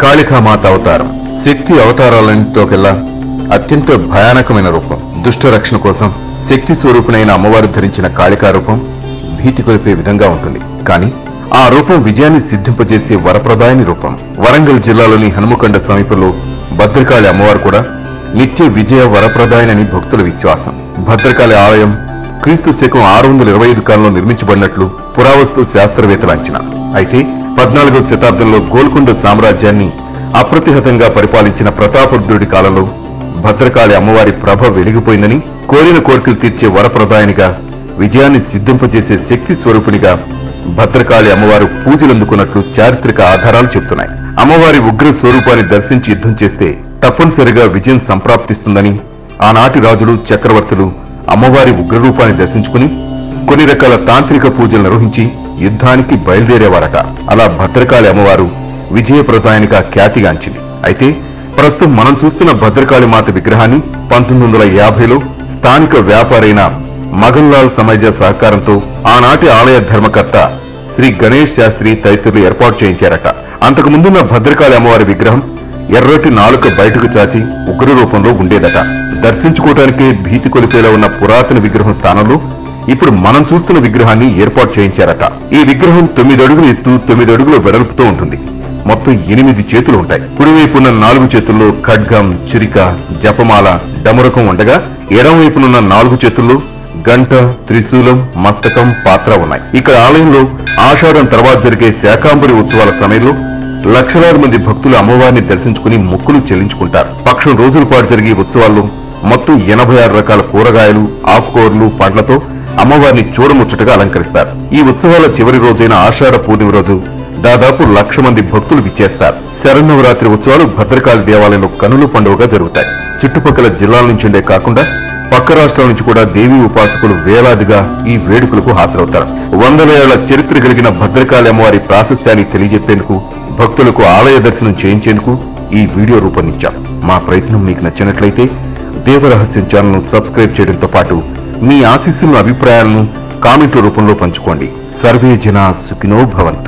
కాళికామాత అవతారం శక్తి అవతారాలన్నింటిలోకెల్లా అత్యంత భయానకమైన రూపం దుష్ట రక్షణ కోసం శక్తి స్వరూపునైన అమ్మవారు ధరించిన కాళికా రూపం భీతి కొలిపే విధంగా ఉంటుంది కానీ ఆ రూపం విజయాన్ని సిద్ధింపజేసే వరప్రదాయని రూపం వరంగల్ జిల్లాలోని హనుమకొండ సమీపంలో భద్రకాళి అమ్మవారు కూడా నిత్య విజయ వరప్రదాయనని భక్తుల విశ్వాసం భద్రకాళి ఆలయం క్రీస్తు శకం ఆరు వందల ఇరవై ఐదు కాలంలో నిర్మించబడినట్లు పురావస్తు శాస్త్రవేత్తల అంచనా అయితే పద్నాలుగవ శతాబ్దంలో గోల్కొండ సామ్రాజ్యాన్ని అప్రతిహతంగా పరిపాలించిన ప్రతాపరుద్రుడి కాలంలో భద్రకాళి అమ్మవారి ప్రభ వెలిగిపోయిందని కోరిన కోరికలు తీర్చే వరప్రదాయనిగా విజయాన్ని సిద్ధింపజేసే శక్తి స్వరూపునిగా భద్రకాళి అమ్మవారు పూజలందుకున్నట్లు చారిత్రక ఆధారాలు చెబుతున్నాయి అమ్మవారి ఉగ్ర స్వరూపాన్ని దర్శించి యుద్ధం చేస్తే తప్పనిసరిగా విజయం సంప్రాప్తిస్తుందని ఆనాటి రాజులు చక్రవర్తులు అమ్మవారి ఉగ్రరూపాన్ని దర్శించుకుని కొన్ని రకాల తాంత్రిక పూజలు నిర్వహించి యుద్ధానికి బయలుదేరేవారట అలా భద్రకాళి అమ్మవారు విజయప్రదాయనిగా ఖ్యాతిగాంచింది అయితే ప్రస్తుతం మనం చూస్తున్న భద్రకాళి మాత విగ్రహాన్ని పంతొమ్మిది వందల యాభైలో స్థానిక వ్యాపారైన మగన్లాల్ సమైజ సహకారంతో ఆనాటి ఆలయ ధర్మకర్త శ్రీ గణేష్ శాస్త్రి తదితరులు ఏర్పాటు చేయించారట అంతకు ముందున్న భద్రకాళి అమ్మవారి విగ్రహం ఎర్రటి నాలుక బయటకు చాచి ఉగ్ర రూపంలో ఉండేదట దర్శించుకోవటానికే భీతి కొలిపేలా ఉన్న పురాతన విగ్రహం స్థానంలో ఇప్పుడు మనం చూస్తున్న విగ్రహాన్ని ఏర్పాటు చేయించారట ఈ విగ్రహం తొమ్మిది అడుగుల ఎత్తు తొమ్మిది అడుగుల వెడల్పుతో ఉంటుంది మొత్తం ఎనిమిది చేతులు ఉంటాయి కుడివైపున్న నాలుగు చేతుల్లో ఖడ్గం చిరిక జపమాల డమరకం ఉండగా ఎడమవైపునున్న నాలుగు చేతుల్లో గంట త్రిశూలం మస్తకం పాత్ర ఉన్నాయి ఇక్కడ ఆలయంలో ఆషాఢం తర్వాత జరిగే శాకాంబరి ఉత్సవాల సమయంలో లక్షలాది మంది భక్తులు అమ్మవారిని దర్శించుకుని మొక్కులు చెల్లించుకుంటారు పక్షం రోజుల పాటు జరిగే ఉత్సవాల్లో మొత్తం ఎనభై ఆరు రకాల కూరగాయలు ఆకుకూరలు పండ్లతో అమ్మవారిని చూడముచ్చటగా అలంకరిస్తారు ఈ ఉత్సవాల చివరి రోజైన ఆషాఢ పూర్ణిమ రోజు దాదాపు లక్ష మంది భక్తులు విచ్చేస్తారు శరన్నవరాత్రి ఉత్సవాలు భద్రకాళి దేవాలయంలో కనుల పండుగగా జరుగుతాయి చుట్టుపక్కల జిల్లాల నుంచి ఉండే కాకుండా పక్క రాష్ట్రాల నుంచి కూడా దేవీ ఉపాసకులు వేలాదిగా ఈ వేడుకలకు హాజరవుతారు వందల ఏళ్ల చరిత్ర కలిగిన భద్రకాళి అమ్మవారి ప్రాశస్త్యాన్ని తెలియజెప్పేందుకు భక్తులకు ఆలయ దర్శనం చేయించేందుకు ఈ వీడియో రూపొందించాం మా ప్రయత్నం మీకు నచ్చినట్లయితే దేవరహస్యం ఛానల్ను సబ్స్క్రైబ్ చేయడంతో పాటు మీ ఆశీస్సులను అభిప్రాయాలను కామెంట్ల రూపంలో పంచుకోండి సర్వే జన సుఖినో భవంతు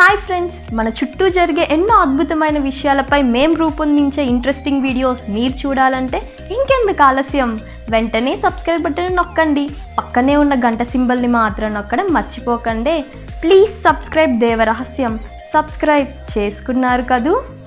హాయ్ ఫ్రెండ్స్ మన చుట్టూ జరిగే ఎన్నో అద్భుతమైన విషయాలపై మేం రూపొందించే ఇంట్రెస్టింగ్ వీడియోస్ మీరు చూడాలంటే ఇంకెందుకు ఆలస్యం వెంటనే సబ్స్క్రైబ్ బటన్ నొక్కండి పక్కనే ఉన్న గంట సింబల్ని మాత్రం నొక్కడం మర్చిపోకండి ప్లీజ్ సబ్స్క్రైబ్ దేవరహస్యం సబ్స్క్రైబ్ చేసుకున్నారు కదూ